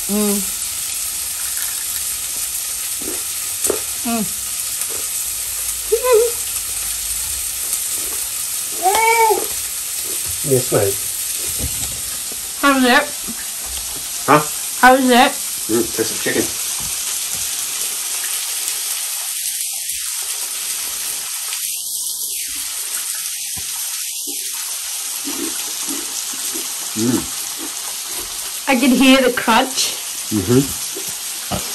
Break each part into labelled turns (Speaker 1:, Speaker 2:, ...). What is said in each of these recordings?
Speaker 1: ഉം. ഉം.
Speaker 2: Yes, mate.
Speaker 1: How's it?
Speaker 2: Huh?
Speaker 1: How's it?
Speaker 2: Mm, taste of chicken.
Speaker 1: I can hear the crunch.
Speaker 2: Mm-hmm.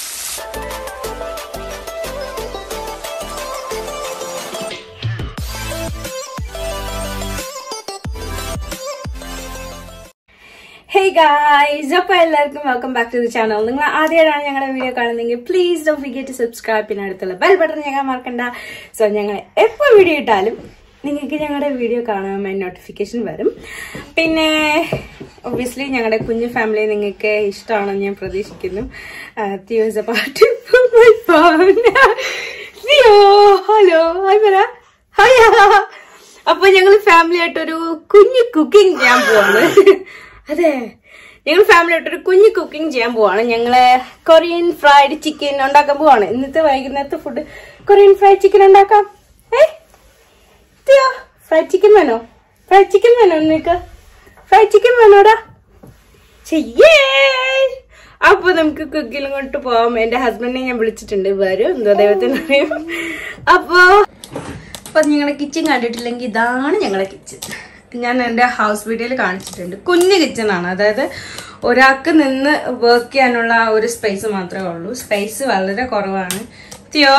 Speaker 1: Hey guys അപ്പോൾ എല്ലാവർക്കും welcome back to the channel നിങ്ങൾ ആദ്യമായിട്ടാണ് ഞങ്ങളുടെ video കാണുന്നതെങ്കിൽ please don't forget to subscribe പിന്നെ അടുത്തുള്ള ബെൽ ബട്ടൺ ഞങ്ങൾ മറക്കണ്ട സോ ഞങ്ങൾ എപ്പോൾ വീഡിയോ ഇട്ടാലും നിങ്ങൾക്ക് ഞങ്ങളുടെ വീഡിയോ കാണുമ്പോൾ നോട്ടിഫിക്കേഷൻ വരും പിന്നെ ഒബ്വിയസ്ലി ഞങ്ങളുടെ കുഞ്ഞു ഫാമിലി നിങ്ങൾക്ക് ഇഷ്ടമാണെന്ന് ഞാൻ പ്രതീക്ഷിക്കുന്നു Theo is a party my phone Theo hello hi പറ ഹായ് അപ്പൊ ഞങ്ങൾ ഫാമിലി ആയിട്ടൊരു കുഞ്ഞു കുക്കിംഗ് ചെയ്യാൻ പോവാണ് അതെ ഞങ്ങൾ ഫാമിലി ആയിട്ട് ഒരു കുഞ്ഞു കുക്കിംഗ് ചെയ്യാൻ പോവാണ് ഞങ്ങള് കൊറിയൻ ഫ്രൈഡ് ചിക്കൻ ഉണ്ടാക്കാൻ പോവാണ് ഇന്നത്തെ വൈകുന്നേരത്തെ ഫുഡ് കൊറിയൻ ഫ്രൈഡ് ചിക്കൻ ഉണ്ടാക്കാം ഏ ഫ്രൈഡ് ചിക്കൻ വേണോ ഫ്രൈഡ് ചിക്കൻ വേണോ നിനക്ക് ഫ്രൈഡ് ചിക്കൻ വേണോടാ ചെയ്യേ അപ്പൊ നമുക്ക് കുക്കിലും കൊണ്ട് പോവാം എന്റെ ഹസ്ബൻഡിനെ ഞാൻ വിളിച്ചിട്ടുണ്ട് വരും എന്തോ ദൈവത്തിന് അറിയാം അപ്പൊ അപ്പൊ നിങ്ങളുടെ കിച്ചൺ കണ്ടിട്ടില്ലെങ്കിൽ ഇതാണ് ഞങ്ങളുടെ കിച്ചൺ ഞാൻ എൻ്റെ ഹൗസ് വീഡിയോയിൽ കാണിച്ചിട്ടുണ്ട് കുഞ്ഞു കിച്ചൺ ആണ് അതായത് ഒരാൾക്ക് നിന്ന് വർക്ക് ചെയ്യാനുള്ള ആ ഒരു സ്പേസ് മാത്രമേ ഉള്ളൂ സ്പേസ് വളരെ കുറവാണ് തിയോ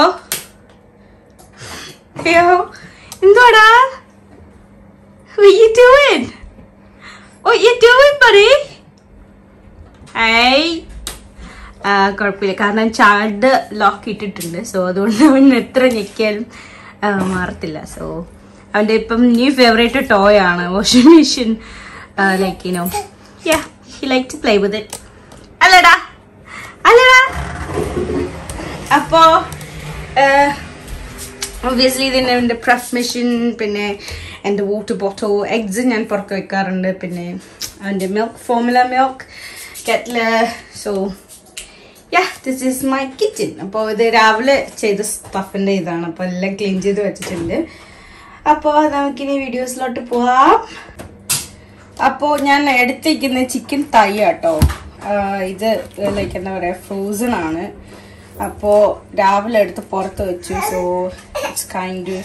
Speaker 1: തിയോ എന്തോടാ What you doing? What you doing, buddy? Hey. ആ, കുഴപ്പമില്ല കാരണം ചാർഡ് ലോക്ക് ഇട്ടിട്ടുണ്ട് സോ അതുകൊണ്ട് അവൻ എത്ര ഞെക്കിയാലും ആ, മാറത്തില്ല സോ അവൻ്റെ ഇപ്പം ന്യൂ ഫേവറേറ്റ് ടോയ് ആണ് washing machine like you know yeah he like to play with it അല്ലടാ അല്ലടാ അപ്പോ ഒബ്വിയസ്ലി ഇതിൻ്റെ എൻ്റെ പ്രസ് മെഷീൻ പിന്നെ എൻ്റെ വാട്ടർ ബോട്ടിൽ എഗ്സ് ഞാൻ പുറത്ത് വെക്കാറുണ്ട് പിന്നെ അവൻ്റെ മിൽക്ക് ഫോമുല മിൽക്ക് കെറ്റില് so yeah this is my kitchen അപ്പോൾ ഇത് രാവിലെ ചെയ്ത സ്റ്റഫിൻ്റെ ഇതാണ് അപ്പോൾ എല്ലാം ക്ലീൻ ചെയ്ത് വെച്ചിട്ടുണ്ട് അപ്പോൾ നമുക്കിനി വീഡിയോസിലോട്ട് പോവാം അപ്പോൾ ഞാൻ എടുത്തിരിക്കുന്ന ചിക്കൻ തൈ കേട്ടോ ഇത് ലൈക്ക് എന്താ പറയുക ഫ്രോസൺ ആണ് അപ്പോൾ രാവിലെ എടുത്ത് പുറത്ത് വെച്ചു സോ ഇറ്റ്സ് കൈൻഡ്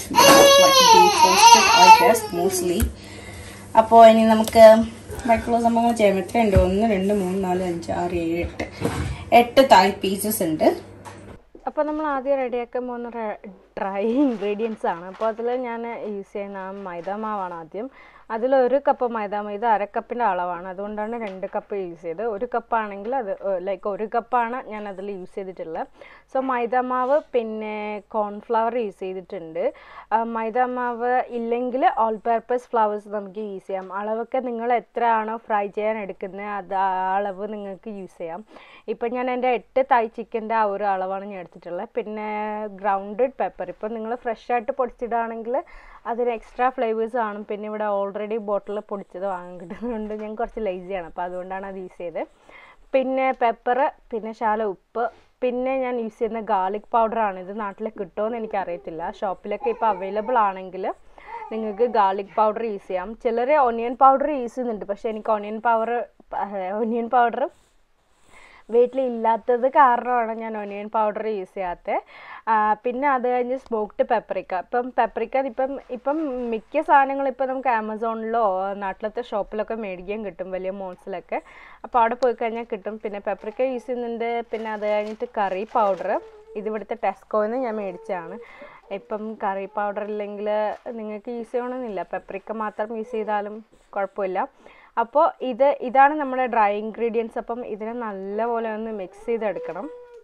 Speaker 1: മോസ്റ്റ്ലി അപ്പോൾ ഇനി നമുക്ക് ബാക്കിയുള്ള സംഭവങ്ങൾ ചെയ്യാം എത്രയുണ്ട് ഒന്ന് രണ്ട് മൂന്ന് നാല് അഞ്ച് ആറ് ഏഴ് എട്ട് എട്ട് തായ് പീസസ് ഉണ്ട്
Speaker 3: അപ്പോൾ നമ്മൾ ആദ്യം റെഡിയാക്കാൻ പോകുന്ന ഡ്രൈ ഇൻഗ്രീഡിയൻസ് ആണ് അപ്പോൾ അതിൽ ഞാൻ യൂസ് ചെയ്യുന്ന ആ മൈദ മാവാണ് ആദ്യം അതിൽ ഒരു കപ്പ് മൈദ ഇത് അര കപ്പിൻ്റെ അളവാണ് അതുകൊണ്ടാണ് രണ്ട് കപ്പ് യൂസ് ചെയ്തത് ഒരു കപ്പാണെങ്കിൽ അത് ലൈക്ക് ഒരു കപ്പാണ് ഞാൻ അതിൽ യൂസ് ചെയ്തിട്ടുള്ളത് സോ മൈദ മാവ് പിന്നെ കോൺഫ്ലവർ യൂസ് ചെയ്തിട്ടുണ്ട് ആ, മൈദ മാവ് ഇല്ലെങ്കിൽ ഓൾ പർപ്പസ് ഫ്ലവേഴ്സ് നമുക്ക് യൂസ് ചെയ്യാം അളവൊക്കെ നിങ്ങൾ എത്രയാണോ ഫ്രൈ ചെയ്യാൻ എടുക്കുന്നത് അത് ആ അളവ് നിങ്ങൾക്ക് യൂസ് ചെയ്യാം ഇപ്പം ഞാൻ എൻ്റെ എട്ട് തായ് ചിക്കൻ്റെ ആ ഒരു അളവാണ് ഞാൻ എടുത്തിട്ടുള്ളത് പിന്നെ ഗ്രൗണ്ടഡ് പെപ്പർ ഇപ്പം നിങ്ങൾ ഫ്രഷ് ആയിട്ട് പൊടിച്ചിടുകയാണെങ്കിൽ അതിന് എക്സ്ട്രാ ഫ്ലേവേഴ്സ് കാണും പിന്നെ ഇവിടെ ഓൾറെഡി ബോട്ടിൽ പൊടിച്ചത് വാങ്ങാൻ കിട്ടുന്നതുകൊണ്ട് ഞാൻ കുറച്ച് ലേസിയാണ് അപ്പോൾ അതുകൊണ്ടാണ് അത് യൂസ് ചെയ്തത് പിന്നെ പെപ്പർ പിന്നെ ശാല ഉപ്പ് പിന്നെ ഞാൻ യൂസ് ചെയ്യുന്ന ഗാർലിക് പൗഡറാണ് ഇത് നാട്ടിൽ കിട്ടുമോയെന്ന് എനിക്കറിയത്തില്ല ഷോപ്പിലൊക്കെ ഇപ്പോൾ അവൈലബിൾ ആണെങ്കിൽ നിങ്ങൾക്ക് ഗാർലിക് പൗഡർ യൂസ് ചെയ്യാം ചിലർ ഒനിയൻ പൗഡർ യൂസ് ചെയ്യുന്നുണ്ട് പക്ഷേ എനിക്ക് ഒനിയൻ പൗഡർ ഒനിയൻ പൗഡർ വീട്ടിൽ ഇല്ലാത്തത് കാരണമാണ് ഞാൻ ഒനിയൻ പൗഡർ യൂസ് ചെയ്യാത്തത് പിന്നെ അത് കഴിഞ്ഞ് സ്മോക്ഡ് പെപ്പറിക്ക ഇപ്പം പെപ്പറിക്ക ഇപ്പം ഇപ്പം മിക്ക സാധനങ്ങളും ഇപ്പം നമുക്ക് ആമസോണിലോ നാട്ടിലത്തെ ഷോപ്പിലൊക്കെ മേടിക്കാൻ കിട്ടും വലിയ മോൾസിലൊക്കെ അപ്പോൾ അവിടെ പോയി കഴിഞ്ഞാൽ കിട്ടും പിന്നെ പെപ്പറിക്ക യൂസ് ചെയ്യുന്നുണ്ട് പിന്നെ അത് കഴിഞ്ഞിട്ട് കറി പൗഡർ ഇതിവിടുത്തെ ടെസ്കോയിൽ നിന്ന് ഞാൻ മേടിച്ചതാണ് ഇപ്പം കറി പൗഡർ ഇല്ലെങ്കിൽ നിങ്ങൾക്ക് യൂസ് ചെയ്യണമെന്നില്ല പെപ്പറിക്ക മാത്രം യൂസ് ചെയ്താലും കുഴപ്പമില്ല അപ്പോൾ ഇത് ഇതാണ് നമ്മുടെ ഡ്രൈ ഇൻഗ്രീഡിയൻസ് അപ്പം ഇതിനെ നല്ലപോലെ ഒന്ന് മിക്സ് ചെയ്തെടുക്കണം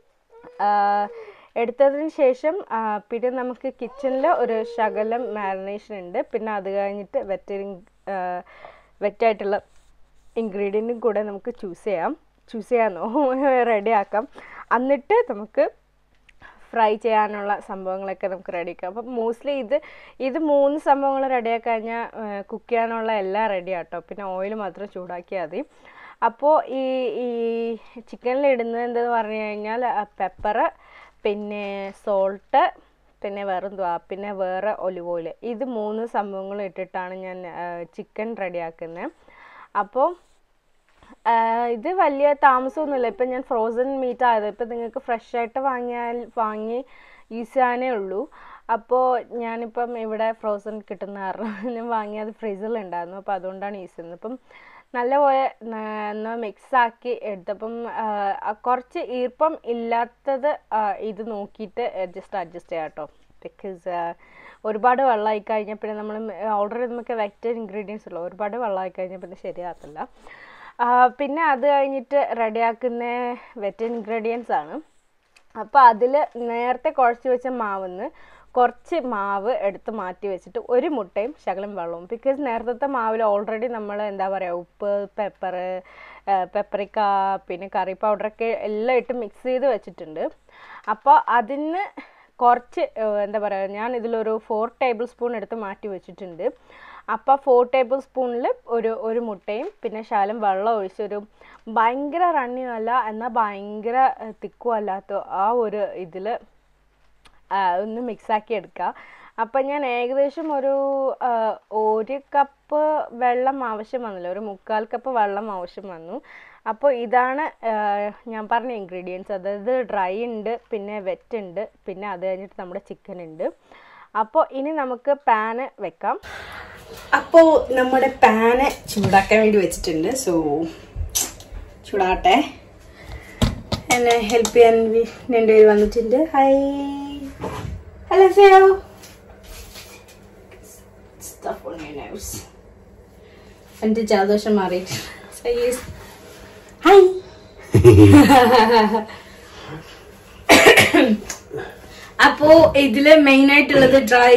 Speaker 3: ആഹ് എടുത്തതിന് ശേഷം ആഹ് പിന്നെ നമുക്ക് കിച്ചണിൽ ഒരു ശകലം മാരിനേഷൻ ഉണ്ട് പിന്നെ അത് കഴിഞ്ഞിട്ട് വെറ്റ് വെറ്റായിട്ടുള്ള ഇൻഗ്രീഡിയൻറ്റും കൂടെ നമുക്ക് ചൂസ് ചെയ്യാം ചൂസ് ചെയ്യാമെന്നോ റെഡി ആക്കാം എന്നിട്ട് നമുക്ക് ഫ്രൈ ചെയ്യാനുള്ള സംഭവങ്ങളൊക്കെ നമുക്ക് റെഡിയാക്കാം അപ്പം മോസ്റ്റ്ലി ഇത് ഇത് മൂന്ന് സംഭവങ്ങൾ റെഡിയാക്കി കഴിഞ്ഞാൽ കുക്ക് ചെയ്യാനുള്ള എല്ലാം റെഡി ആട്ടോ പിന്നെ ഓയിൽ മാത്രം ചൂടാക്കിയാൽ മതി അപ്പോൾ ഈ ഈ ചിക്കനിൽ ഇടുന്നത് എന്തെന്ന് പറഞ്ഞു കഴിഞ്ഞാൽ പെപ്പർ പിന്നെ സോൾട്ട് പിന്നെ വേറെ എന്തുവാ പിന്നെ വേറെ ഒലിവ് ഓയിൽ ഇത് മൂന്ന് സംഭവങ്ങൾ ഇട്ടിട്ടാണ് ഞാൻ ചിക്കൻ റെഡിയാക്കുന്നത് അപ്പോൾ ആഹ് ഇത് വലിയ താമസമൊന്നുമില്ല ഇപ്പം ഞാൻ ഫ്രോസൺ മീറ്റ് ആയത് ഇപ്പം നിങ്ങൾക്ക് ഫ്രഷ് ആയിട്ട് വാങ്ങിയാൽ വാങ്ങി യൂസ് ചെയ്യാനേ ഉള്ളൂ അപ്പോൾ ഞാനിപ്പം ഇവിടെ ഫ്രോസൺ കിട്ടുന്ന കാരണം ഞാൻ വാങ്ങി അത് ഫ്രീസറിലുണ്ടായിരുന്നു അപ്പോൾ അതുകൊണ്ടാണ് യൂസ് ചെയ്യുന്നത് ഇപ്പം നല്ലപോലെ ഒന്ന് മിക്സ് ആക്കി എടുത്തപ്പം ആഹ് കുറച്ച് ഈർപ്പം ഇല്ലാത്തത് ആഹ് ഇത് നോക്കിയിട്ട് ജസ്റ്റ് അഡ്ജസ്റ്റ് ചെയ്യാം കേട്ടോ ബിക്കോസ് ഒരുപാട് വെള്ളമായി കഴിഞ്ഞാൽ പിന്നെ നമ്മൾ ഓൾറെഡി നമുക്ക് വെറ്റ് ഇൻഗ്രീഡിയൻസ് ഉള്ളൂ ഒരുപാട് വെള്ളമായി കഴിഞ്ഞാൽ പിന്നെ ശരിയാകത്തില്ല ആ, പിന്നെ അത് കഴിഞ്ഞിട്ട് റെഡിയാക്കുന്ന വെറ്റ് ഇൻഗ്രീഡിയൻസ് ആണ് അപ്പോൾ അതിൽ നേരത്തെ കുഴച്ച് വെച്ച മാവിന്ന് കുറച്ച് മാവ് എടുത്ത് മാറ്റി വെച്ചിട്ട് ഒരു മുട്ടയും ശകലം വെള്ളവും ബിക്കോസ് നേരത്തെ മാവിൽ ഓൾറെഡി നമ്മൾ എന്താ പറയുക ഉപ്പ് പെപ്പർ പെപ്പറിക്ക പിന്നെ കറി പൗഡറൊക്കെ എല്ലാം ഇട്ട് മിക്സ് ചെയ്ത് വെച്ചിട്ടുണ്ട് അപ്പോൾ അതിന് കുറച്ച് ഏഹ്, എന്താ പറയുക ഞാൻ ഇതിലൊരു ഫോർ ടേബിൾ സ്പൂൺ എടുത്ത് മാറ്റി വെച്ചിട്ടുണ്ട് അപ്പോൾ ഫോർ ടേബിൾ സ്പൂണിൽ ഒരു ഒരു മുട്ടയും പിന്നെ ശകലം വെള്ളം ഒഴിച്ചൊരു ഭയങ്കര റണ്ണിയും അല്ല എന്നാൽ ഭയങ്കര തിക്കും അല്ലാത്ത ആ ഒരു ഇതിൽ ഒന്ന് മിക്സാക്കി എടുക്കുക അപ്പം ഞാൻ ഏകദേശം ഒരു ആ, ഒരു കപ്പ് വെള്ളം ആവശ്യം വന്നില്ല ഒരു മുക്കാൽ കപ്പ് വെള്ളം ആവശ്യം വന്നു അപ്പോൾ ഇതാണ് ആ, ഞാൻ പറഞ്ഞ ഇൻഗ്രീഡിയൻസ് അതായത് ഡ്രൈ ഉണ്ട് പിന്നെ വെറ്റ് ഉണ്ട് പിന്നെ അത് കഴിഞ്ഞിട്ട് നമ്മുടെ ചിക്കൻ ഉണ്ട് അപ്പോൾ ഇനി നമുക്ക് പാന് വെക്കാം
Speaker 1: അപ്പോൾ നമ്മുടെ പാന് ചൂടാക്കാൻ വേണ്ടി വെച്ചിട്ടുണ്ട് സോ ചൂടാട്ടെ എന്നെ ഹെൽപ്പ് ചെയ്യാൻ വി- രണ്ടുപേര് വന്നിട്ടുണ്ട് ഹായ് ഹലോ ഫെയോ Stuff on your nose. എൻ്റെ ജലദോഷം മാറിയിട്ട് ഹായ് അപ്പോ ഇതില് മെയിൻ ആയിട്ടുള്ളത് ഡ്രൈ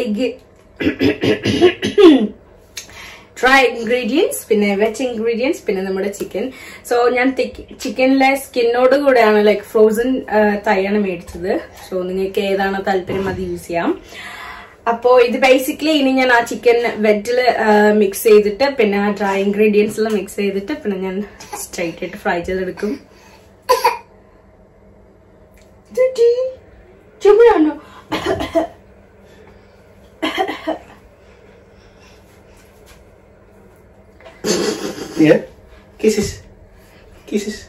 Speaker 1: ഡ്രൈ ഇൻഗ്രീഡിയൻസ് പിന്നെ വെറ്റ് ഇൻഗ്രീഡിയൻസ് പിന്നെ നമ്മുടെ ചിക്കൻ സോ ഞാൻ ചിക്കനിലെ സ്കിന്നോട് കൂടെയാണ് ലൈക്ക് ഫ്രോസൺ തൈയാണ് മേടിച്ചത് സോ നിങ്ങൾക്ക് ഏതാണോ താല്പര്യം അത് യൂസ് ചെയ്യാം അപ്പോ ഇത് ബേസിക്കലി ഇനി ഞാൻ ആ ചിക്കൻ വെറ്റിൽ മിക്സ് ചെയ്തിട്ട് പിന്നെ ആ ഡ്രൈ ഇൻഗ്രീഡിയൻസ് മിക്സ് ചെയ്തിട്ട് പിന്നെ ഞാൻ സ്ട്രൈറ്റ് ആയിട്ട് ഫ്രൈ ചെയ്തെടുക്കും ചുമയാണോ
Speaker 2: Yeah. Kisses. Kisses.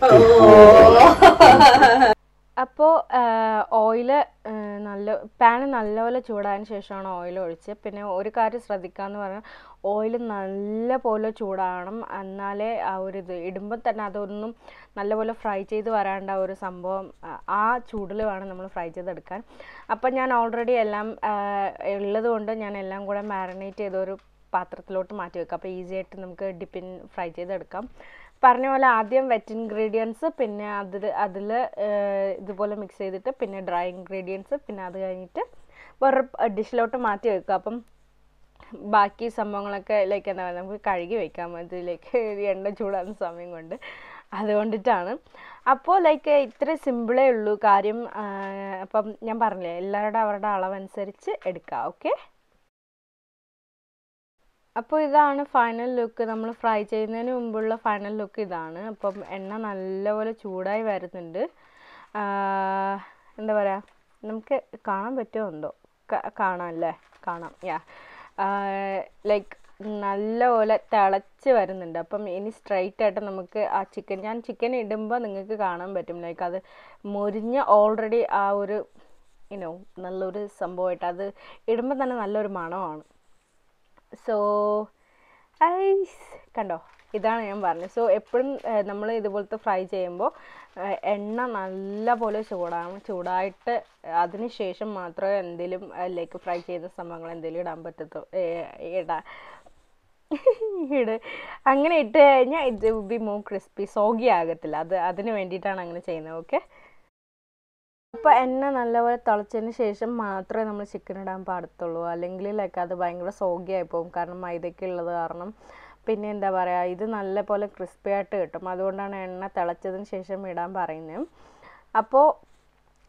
Speaker 3: അപ്പോൾ ഓയിൽ നല്ല പാന് നല്ലപോലെ ചൂടായതിന് ശേഷമാണ് ഓയിൽ ഒഴിച്ച് പിന്നെ ഒരു കാര്യം ശ്രദ്ധിക്കാന്ന് പറഞ്ഞാൽ ഓയിൽ നല്ലപോലെ ചൂടാകണം എന്നാലേ ആ ഒരു ഇത് ഇടുമ്പോൾ തന്നെ അതൊന്നും നല്ലപോലെ ഫ്രൈ ചെയ്ത് വരാണ്ട് ആ ഒരു സംഭവം ആ, ആ ചൂടിൽ വേണം നമ്മൾ ഫ്രൈ ചെയ്തെടുക്കാൻ അപ്പം ഞാൻ ഓൾറെഡി എല്ലാം ആ, ഉള്ളത് കൊണ്ട് ഞാൻ എല്ലാം കൂടെ മാരിനേറ്റ് ചെയ്ത ഒരു പാത്രത്തിലോട്ട് മാറ്റി വെക്കാം അപ്പോൾ ഈസി ആയിട്ട് നമുക്ക് ഡിപ്പിൻ ഫ്രൈ ചെയ്തെടുക്കാം പറഞ്ഞ പോലെ ആദ്യം വെറ്റ് ഇൻഗ്രീഡിയൻസ് പിന്നെ അതിൽ അതിൽ ഇതുപോലെ മിക്സ് ചെയ്തിട്ട് പിന്നെ ഡ്രൈ ഇൻഗ്രീഡിയൻസ് പിന്നെ അത് കഴിഞ്ഞിട്ട് വേറെ ഡിഷിലോട്ട് മാറ്റി വെക്കുക അപ്പം ബാക്കി സംഭവങ്ങളൊക്കെ ലൈക്ക് എന്താ പറയുക നമുക്ക് കഴുകി വെക്കാം ഇതിലേക്ക് എണ്ണ ചൂടാകുന്ന സമയം കൊണ്ട് അതുകൊണ്ടിട്ടാണ് അപ്പോൾ ലൈക്ക് ഇത്ര സിമ്പിളേ ഉള്ളൂ കാര്യം ആ, അപ്പം ഞാൻ പറഞ്ഞില്ലേ എല്ലാവരുടെ അവരുടെ അളവനുസരിച്ച് എടുക്കുക ഓക്കെ അപ്പോൾ ഇതാണ് ഫൈനൽ ലുക്ക് നമ്മൾ ഫ്രൈ ചെയ്യുന്നതിന് മുമ്പുള്ള ഫൈനൽ ലുക്ക് ഇതാണ് അപ്പം എണ്ണ നല്ലപോലെ ചൂടായി വരുന്നുണ്ട് ആ, എന്താ പറയുക നമുക്ക് കാണാൻ പറ്റുമോ എന്തോ ക- കാണാം അല്ലേ കാണാം യാ ലൈക്ക് നല്ലപോലെ തിളച്ച് വരുന്നുണ്ട് അപ്പം ഇനി സ്ട്രൈറ്റ് ആയിട്ട് നമുക്ക് ആ ചിക്കൻ ഞാൻ ചിക്കൻ ഇടുമ്പോൾ നിങ്ങൾക്ക് കാണാൻ പറ്റും ലൈക്ക് അത് മുരിഞ്ഞ് ഓൾറെഡി ആ ഒരു ഇനോ നല്ലൊരു സംഭവമായിട്ട് അത് ഇടുമ്പോൾ തന്നെ നല്ലൊരു മണമാണ് സോ ഐസ് കണ്ടോ ഇതാണ് ഞാൻ പറഞ്ഞത് സോ എപ്പോഴും നമ്മൾ ഇതുപോലത്തെ ഫ്രൈ ചെയ്യുമ്പോൾ എണ്ണ നല്ലപോലെ ചൂടാണ് ചൂടായിട്ട് അതിന് ശേഷം മാത്രമേ എന്തെങ്കിലും ലൈക്ക് ഫ്രൈ ചെയ്ത സംഭവങ്ങൾ എന്തെങ്കിലും ഇടാൻ പറ്റത്തോ ഇടാ ഇട് അങ്ങനെ ഇട്ട് കഴിഞ്ഞാൽ ഇത് ബി മോർ ക്രിസ്പി സോഗി ആകത്തില്ല അത് അതിന് വേണ്ടിയിട്ടാണ് അങ്ങനെ ചെയ്യുന്നത് ഓക്കെ അപ്പോൾ എണ്ണ നല്ലപോലെ തിളച്ചതിന് ശേഷം മാത്രമേ നമ്മൾ ചിക്കൻ ഇടാൻ പാടത്തുള്ളൂ അല്ലെങ്കിൽ ലൈക്ക് അത് ഭയങ്കര സോഗിയായി പോകും കാരണം മൈദയ്ക്ക് ഉള്ളത് കാരണം പിന്നെ എന്താ പറയുക ഇത് നല്ലപോലെ ക്രിസ്പി ആയിട്ട് കിട്ടും അതുകൊണ്ടാണ് എണ്ണ തിളച്ചതിന് ശേഷം ഇടാൻ പറയുന്നത് അപ്പോൾ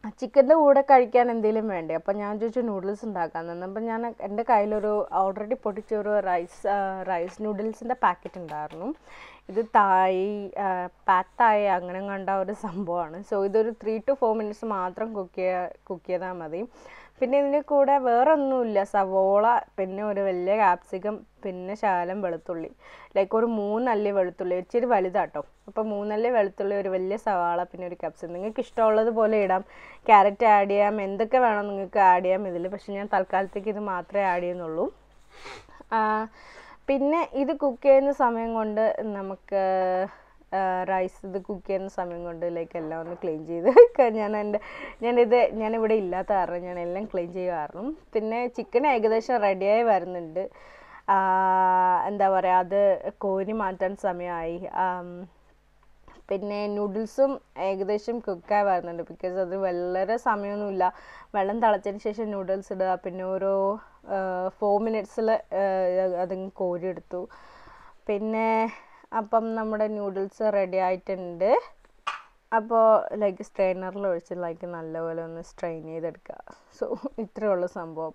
Speaker 3: ചിക്കൻ്റെ കൂടെ കഴിക്കാൻ എന്തെങ്കിലും വേണ്ടേ അപ്പം ഞാൻ ചോദിച്ചു നൂഡിൽസ് ഉണ്ടാക്കാൻ നിന്ന് അപ്പം ഞാൻ എൻ്റെ കയ്യിലൊരു ഓൾറെഡി പൊട്ടിച്ച ഒരു റൈസ് റൈസ് നൂഡിൽസിൻ്റെ പാക്കറ്റ് ഉണ്ടായിരുന്നു ഇത് തായ് പാറ്റ് തായ് അങ്ങനെ കണ്ട ഒരു സംഭവമാണ് സോ ഇതൊരു ത്രീ ടു ഫോർ മിനിറ്റ്സ് മാത്രം കുക്ക് ചെയ്യാ കുക്ക് ചെയ്താൽ മതി പിന്നെ ഇതിൻ്റെ കൂടെ വേറെ ഒന്നുമില്ല സവോള പിന്നെ ഒരു വലിയ ക്യാപ്സിക്കം പിന്നെ ശകലം വെളുത്തുള്ളി ലൈക്ക് ഒരു മൂന്നല്ലി വെളുത്തുള്ളി ഇച്ചിരി വലുതാട്ടോ അപ്പോൾ മൂന്നല്ലി വെളുത്തുള്ളി ഒരു വലിയ സവാള പിന്നെ ഒരു ക്യാപ്സിക്കം നിങ്ങൾക്ക് ഇഷ്ടമുള്ളത് പോലെ ഇടാം ക്യാരറ്റ് ആഡ് ചെയ്യാം എന്തൊക്കെ വേണം നിങ്ങൾക്ക് ആഡ് ചെയ്യാം ഇതിൽ പക്ഷെ ഞാൻ തൽക്കാലത്തേക്ക് ഇത് മാത്രമേ ആഡ് ചെയ്യുന്നുള്ളൂ ആ, പിന്നെ ഇത് കുക്ക് ചെയ്യുന്ന സമയം കൊണ്ട് നമുക്ക് റൈസ് ഇത് കുക്ക് ചെയ്യുന്ന സമയം കൊണ്ട് ലൈക്ക് എല്ലാം ഒന്ന് ക്ലീൻ ചെയ്ത് ക- ഞാൻ എൻ്റെ ഞാനിത് ഞാനിവിടെ ഇല്ലാത്ത കാരണം ഞാൻ എല്ലാം ക്ലീൻ ചെയ്യുക കാരണം പിന്നെ ചിക്കൻ ഏകദേശം റെഡിയായി വരുന്നുണ്ട് ആ, എന്താ പറയുക അത് കോരി മാറ്റാൻ സമയമായി ആം, പിന്നെ നൂഡിൽസും ഏകദേശം കുക്കായി വരുന്നുണ്ട് ബിക്കോസ് അത് വളരെ സമയമൊന്നുമില്ല വെള്ളം തിളച്ചതിന് ശേഷം നൂഡിൽസ് ഇടുക പിന്നെ ഒരു ഫോർ മിനിറ്റ്സിൽ അതിങ്ങ് കോരിയെടുത്തു പിന്നെ അപ്പം നമ്മുടെ നൂഡിൽസ് റെഡി ആയിട്ടുണ്ട് അപ്പോൾ ലൈക്ക് സ്ട്രെയിനറിൽ ഒഴിച്ച് ലൈക്ക് നല്ലപോലെ ഒന്ന് സ്ട്രെയിൻ ചെയ്തെടുക്കുക സോ ഇത്രയേ ഉള്ളൂ സംഭവം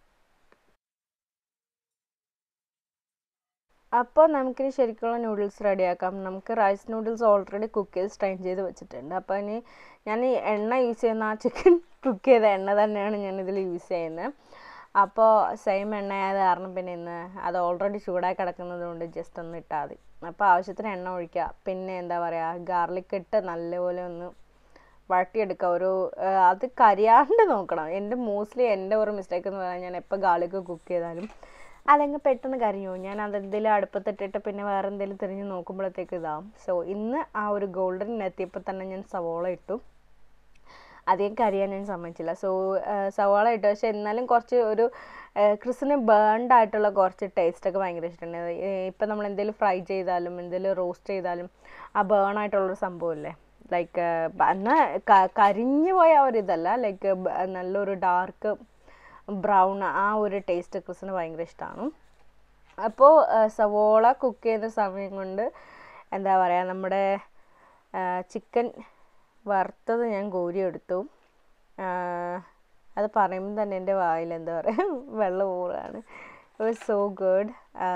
Speaker 3: അപ്പോൾ നമുക്കിനി ശരിക്കുള്ള നൂഡിൽസ് റെഡിയാക്കാം നമുക്ക് റൈസ് നൂഡിൽസ് ഓൾറെഡി കുക്ക് ചെയ്ത് സ്ട്രെയിൻ ചെയ്ത് വെച്ചിട്ടുണ്ട് അപ്പോൾ ഇനി ഞാൻ ഈ എണ്ണ യൂസ് ചെയ്യുന്ന ആ ചിക്കൻ കുക്ക് ചെയ്ത എണ്ണ തന്നെയാണ് ഞാൻ ഇതിൽ യൂസ് ചെയ്യുന്നത് അപ്പോൾ സെയിം എണ്ണ ആയത് കാരണം പിന്നെ ഇന്ന് അത് ഓൾറെഡി ചൂടായി കിടക്കുന്നത് കൊണ്ട് ജസ്റ്റ് ഒന്ന് ഇട്ടാൽ മതി അപ്പോൾ ആവശ്യത്തിന് എണ്ണ ഒഴിക്കുക പിന്നെ എന്താ പറയുക ഗാർലിക് ഇട്ട് നല്ലപോലെ ഒന്ന് വഴട്ടിയെടുക്കുക ഒരു ആ, അത് കരിയാണ്ട് നോക്കണം എൻ്റെ മോസ്റ്റ്ലി എൻ്റെ ഒരു മിസ്റ്റേക്ക് എന്ന് പറഞ്ഞാൽ ഞാൻ എപ്പോൾ ഗാർലിക് കുക്ക് ചെയ്താലും അതങ്ങ് പെട്ടെന്ന് കരിഞ്ഞു പോകും ഞാൻ അതെന്തെങ്കിലും അടുപ്പത്തിട്ടിട്ട് പിന്നെ വേറെ എന്തെങ്കിലും തിരിഞ്ഞ് നോക്കുമ്പോഴത്തേക്ക് ഇതാവും സോ ഇന്ന് ആ ഒരു ഗോൾഡൻ എത്തിയപ്പോൾ തന്നെ ഞാൻ സവോള ഇട്ടു അധികം കരിയാൻ ഞാൻ സമ്മതിച്ചില്ല സോ സവാള ഇട്ടു പക്ഷെ എന്നാലും കുറച്ച് ഒരു ക്രിസിന് ബേൺഡ് ആയിട്ടുള്ള കുറച്ച് ടേസ്റ്റൊക്കെ ഭയങ്കര ഇഷ്ടമുണ്ട് ഇപ്പം നമ്മൾ എന്തെങ്കിലും ഫ്രൈ ചെയ്താലും എന്തെങ്കിലും റോസ്റ്റ് ചെയ്താലും ആ ബേൺ ആയിട്ടുള്ളൊരു സംഭവമില്ലേ ലൈക്ക് എന്നാൽ കരിഞ്ഞു പോയ ആ ഒരു ഇതല്ല ലൈക്ക് നല്ലൊരു ഡാർക്ക് ബ്രൗൺ ആ ഒരു ടേസ്റ്റ് ക്രിസിന് ഭയങ്കര ഇഷ്ടമാണ് അപ്പോൾ സവോള കുക്ക് ചെയ്യുന്ന സമയം കൊണ്ട് എന്താ പറയുക നമ്മുടെ ചിക്കൻ വറുത്തത് ഞാൻ കോരിയെടുത്തു ആ, അത് പറയുമ്പോൾ തന്നെ എൻ്റെ വായിൽ എന്താ പറയുക വെള്ളം ഊറാണ് ഇറ്റ് സോ ഗുഡ്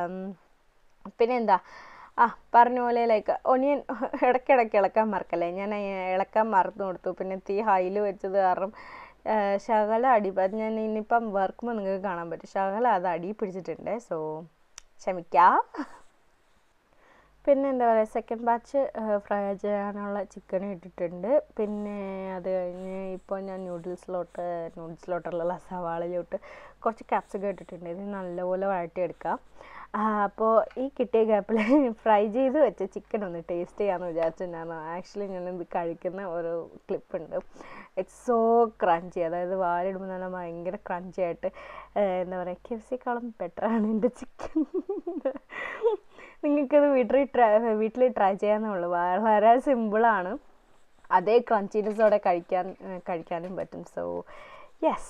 Speaker 3: പിന്നെ എന്താ ആ പറഞ്ഞ പോലെ ലൈക്ക് ഒനിയൻ ഇടയ്ക്കിടയ്ക്ക് ഇളക്കാൻ മറക്കല്ലേ ഞാൻ ഇളക്കാൻ മറന്നു കൊടുത്തു പിന്നെ തീ ഹൈയിൽ വെച്ചത് കാരണം ആ, ശകലം അടി അത് ഞാൻ ഇനിയിപ്പം വറുക്കുമ്പോൾ നിങ്ങൾക്ക് കാണാൻ പറ്റും ശകലം അത് അടി പിടിച്ചിട്ടുണ്ട് സോ ക്ഷമിക്കാം പിന്നെ എന്താ പറയുക സെക്കൻഡ് ബാച്ച് ഫ്രൈ ചെയ്യാനുള്ള ചിക്കൻ ഇട്ടിട്ടുണ്ട് പിന്നെ അത് കഴിഞ്ഞ് ഇപ്പോൾ ഞാൻ നൂഡിൽസിലോട്ട് നൂഡിൽസിലോട്ടുള്ള സവാളയിലോട്ട് കുറച്ച് ക്യാപ്സിക്കം ഇട്ടിട്ടുണ്ട് ഇത് നല്ലപോലെ വഴറ്റിയെടുക്കാം അപ്പോൾ ഈ കിട്ടിയ ഗ്യാപ്പിൽ ഫ്രൈ ചെയ്ത് വെച്ച ചിക്കൻ ഒന്ന് ടേസ്റ്റ് ചെയ്യാമെന്ന് വിചാരിച്ചു ഞാൻ ആക്ച്വലി ഞാനിത് കഴിക്കുന്ന ഒരു ക്ലിപ്പുണ്ട് ഇറ്റ്സ് സോ ക്രഞ്ചി അതായത് വാലിടുമ്പോൾ നല്ല ഭയങ്കര ക്രഞ്ചി ആയിട്ട് ഏഹ് എന്താ പറയുക കെഫ്സിക്കാളും ബെറ്ററാണ് എൻ്റെ ചിക്കൻ നിങ്ങൾക്കത് വീട്ടിൽ ട്രൈ വീട്ടിൽ ട്രൈ ചെയ്യാന്നുള്ളൂ വളരെ സിമ്പിളാണ് അതേ ക്രഞ്ചിനെസ്സോടെ കഴിക്കാൻ ഏഹ് കഴിക്കാനും പറ്റും so yes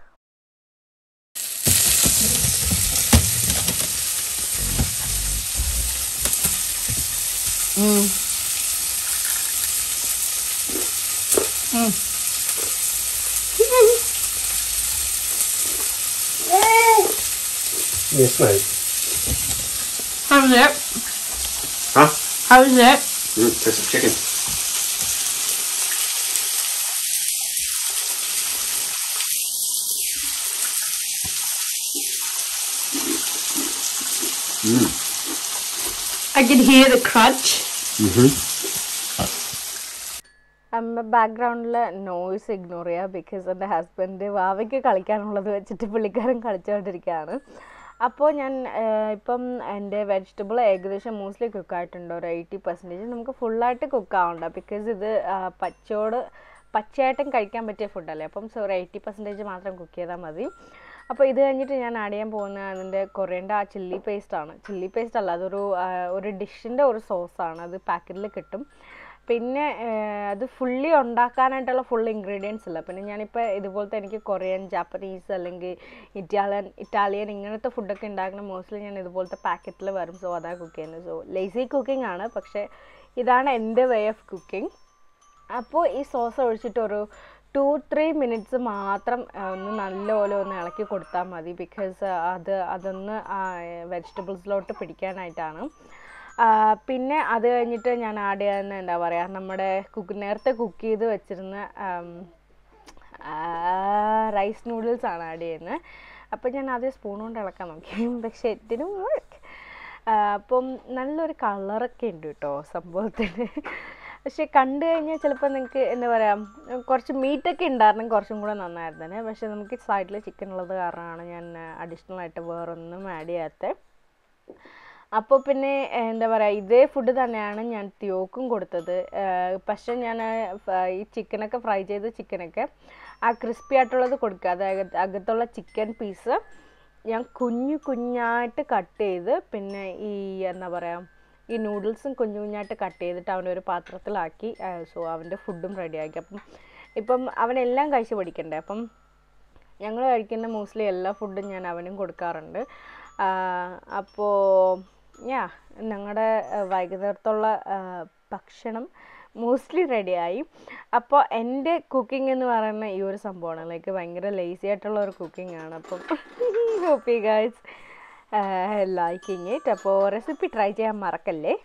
Speaker 2: Yes, mate.
Speaker 1: How's it?
Speaker 2: Huh?
Speaker 1: How's it?
Speaker 2: Mm, taste of chicken.
Speaker 1: I can hear the crunch.
Speaker 3: അമ്മ ബാക്ക്ഗ്രൗണ്ടിൽ നോയ്സ് ഇഗ്നോർ ചെയ്യുക ബിക്കോസ് എൻ്റെ ഹസ്ബൻഡ് വാവയ്ക്ക് കളിക്കാനുള്ളത് വെച്ചിട്ട് പുള്ളിക്കാരൻ കളിച്ചുകൊണ്ടിരിക്കുകയാണ് അപ്പോൾ ഞാൻ ഏഹ്, ഇപ്പം എൻ്റെ വെജിറ്റബിൾ ഏകദേശം മോസ്റ്റ്ലി കുക്കായിട്ടുണ്ട് ഒരു എയ്റ്റി പെർസെൻറ്റേജ് നമുക്ക് ഫുള്ളായിട്ട് കുക്ക് ആവണ്ട ബിക്കോസ് ഇത് ആ, പച്ചയോട് പച്ചയായിട്ടും കഴിക്കാൻ പറ്റിയ ഫുഡല്ലേ അപ്പം സോ ഒരു എയ്റ്റി പെർസെൻറ്റേജ് മാത്രം കുക്ക് ചെയ്താൽ മതി അപ്പോൾ ഇത് കഴിഞ്ഞിട്ട് ഞാൻ ആഡ് ചെയ്യാൻ പോകുന്ന അതിൻ്റെ കൊറിയണ്ട ആ ചില്ലി പേസ്റ്റ് ആണ് ചില്ലി പേസ്റ്റ് അല്ല അതൊരു ആ, ഒരു ഡിഷിൻ്റെ ഒരു സോസാണ് അത് പാക്കറ്റിൽ കിട്ടും പിന്നെ ഏഹ്, അത് ഫുള്ളി ഉണ്ടാക്കാനായിട്ടുള്ള ഫുൾ ഇൻഗ്രീഡിയൻസ് ഇല്ല പിന്നെ ഞാനിപ്പോൾ ഇതുപോലത്തെ എനിക്ക് കൊറിയൻ ജാപ്പനീസ് അല്ലെങ്കിൽ ഇറ്റാലിയൻ ഇറ്റാലിയൻ ഇങ്ങനത്തെ ഫുഡൊക്കെ ഉണ്ടാക്കുന്ന മോസ്റ്റ്ലി ഞാൻ ഇതുപോലത്തെ പാക്കറ്റിൽ വരും സോ അതാണ് കുക്ക് ചെയ്യുന്നത് സോ ലേസി കുക്കിംഗ് ആണ് പക്ഷേ ഇതാണ് എൻ്റെ വേ ഓഫ് കുക്കിംഗ് അപ്പോൾ ഈ സോസ് ഒഴിച്ചിട്ട് ഒരു ടു ത്രീ മിനിറ്റ്സ് മാത്രം ആ, ഒന്ന് നല്ലപോലെ ഒന്ന് ഇളക്കി കൊടുത്താൽ മതി ബിക്കോസ് അത് അതൊന്ന് വെജിറ്റബിൾസിലോട്ട് പിടിക്കാനായിട്ടാണ് ആ, പിന്നെ അത് കഴിഞ്ഞിട്ട് ഞാൻ ആഡ് ചെയ്യുന്ന എന്താ പറയുക നമ്മുടെ കുക്ക് നേരത്തെ കുക്ക് ചെയ്ത് വെച്ചിരുന്ന റൈസ് നൂഡിൽസ് ആണ് ആഡ് ചെയ്യുന്നത് അപ്പം ഞാൻ ആദ്യം സ്പൂൺ കൊണ്ട് ഇളക്കാൻ നോക്കി പക്ഷേ ഇതിനും വർക്ക് അപ്പം നല്ലൊരു കളറൊക്കെ ഉണ്ട് കേട്ടോ സംഭവത്തിന് പക്ഷെ കണ്ടു കഴിഞ്ഞാൽ ചിലപ്പോൾ നിങ്ങൾക്ക് എന്താ പറയുക കുറച്ച് മീറ്റൊക്കെ ഉണ്ടായിരുന്നു കുറച്ചും കൂടെ നന്നായിരുന്നേ പക്ഷെ നമുക്ക് സൈഡിൽ ചിക്കൻ ഉള്ളത് കാരണമാണ് ഞാൻ അഡീഷണൽ ആയിട്ട് വേറൊന്നും ആഡ് ചെയ്യാത്തത് അപ്പോൾ പിന്നെ ഏഹ്, എന്താ പറയുക ഇതേ ഫുഡ് തന്നെയാണ് ഞാൻ തിയോക്കും കൊടുത്തത് ഏഹ്, പക്ഷെ ഞാൻ ഫ- ഈ ചിക്കനൊക്കെ ഫ്രൈ ചെയ്ത ചിക്കനൊക്കെ ആ ക്രിസ്പി ആയിട്ടുള്ളത് കൊടുക്കുക അതായത് അകത്തുള്ള ചിക്കൻ പീസ് ഞാൻ കുഞ്ഞു കുഞ്ഞായിട്ട് കട്ട് ചെയ്ത് പിന്നെ ഈ എന്താ പറയുക ഈ നൂഡിൽസും കുഞ്ഞു കുഞ്ഞായിട്ട് കട്ട് ചെയ്തിട്ട് അവൻ്റെ ഒരു പാത്രത്തിലാക്കി സോ അവൻ്റെ ഫുഡും റെഡിയാക്കി അപ്പം ഇപ്പം അവനെല്ലാം കഴിച്ച് പഠിക്കണ്ടേ അപ്പം ഞങ്ങൾ കഴിക്കുന്ന മോസ്റ്റ്ലി എല്ലാ ഫുഡും ഞാൻ അവനും കൊടുക്കാറുണ്ട് അപ്പോൾ യാ ഞങ്ങളുടെ വൈകുന്നേരത്തുള്ള ആ, ഭക്ഷണം മോസ്റ്റ്ലി റെഡിയായി അപ്പോൾ എൻ്റെ കുക്കിംഗ് എന്ന് പറയുന്ന ഈ ഒരു സംഭവമാണ് ലൈക്ക് ഭയങ്കര ലേസി ആയിട്ടുള്ള ഒരു കുക്കിംഗ് ആണ് അപ്പം ഹോപ്പി ഗൈസ് ലൈക്കിങ് ഇറ്റ് അപ്പോൾ റെസിപ്പി ട്രൈ ചെയ്യാൻ മറക്കല്ലേ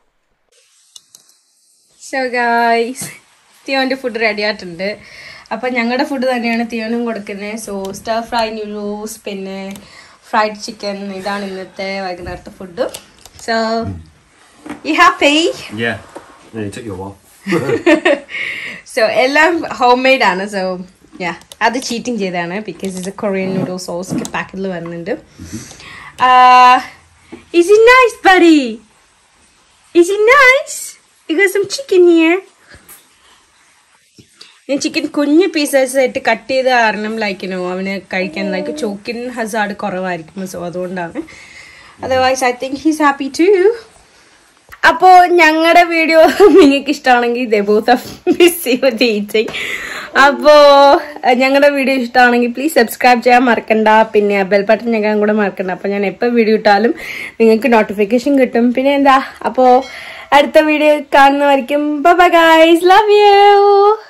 Speaker 1: സോ ഗായ്സ് തിയോൻ്റെ ഫുഡ് റെഡി ആയിട്ടുണ്ട് അപ്പം ഞങ്ങളുടെ ഫുഡ് തന്നെയാണ് തിയോനും കൊടുക്കുന്നത് സോ സ്റ്റാർ ഫ്രൈ ന്യൂഡൽസ് പിന്നെ ഫ്രൈഡ് ചിക്കൻ ഇതാണ് ഇന്നത്തെ വൈകുന്നേരത്തെ ഫുഡ് സോ ഈ happy
Speaker 2: Yeah. Yeah, it took you a while.
Speaker 1: So എല്ലാം ഹോം മെയ്ഡ് ആണ് സോ യാ അത് ചീറ്റിംഗ് ചെയ്താണ് ബിക്കോസ് ഇത് കൊറിയൻ നൂഡിൽ സോസ് പാക്കറ്റിൽ വരുന്നുണ്ട് is it nice buddy is it nice you got some chicken here ഞാൻ chicken കുഞ്ഞ് pieces ആയിട്ട് കട്ട് ചെയ്ത കാരണം ലൈക്കിനോ അവന് കഴിക്കാൻ ലൈക്ക് ചോക്കിൻ ഹസാർഡ് കുറവായിരിക്കും സോ അതുകൊണ്ടാണ് otherwise I think he's happy to അപ്പോ ഞങ്ങളുടെ വീഡിയോ നിങ്ങൾക്ക് ഇഷ്ടമാണെങ്കിൽ ഇതേ ബോത്ത് മിസ് ഈറ്റിംഗ് അപ്പോ ഞങ്ങളുടെ വീഡിയോ ഇഷ്ടമാണെങ്കിൽ പ്ലീസ് സബ്സ്ക്രൈബ് ചെയ്യാൻ മറക്കണ്ട പിന്നെ ബെൽ ബട്ടൺ ഞെക്കാൻ കൂടെ മറക്കണ്ട അപ്പൊ ഞാൻ എപ്പോൾ വീഡിയോ ഇട്ടാലും നിങ്ങൾക്ക് നോട്ടിഫിക്കേഷൻ കിട്ടും പിന്നെ എന്താ അപ്പോ അടുത്ത വീഡിയോ കാണുന്നവരിക്കും ബൈ ഗൈസ് ലവ് യു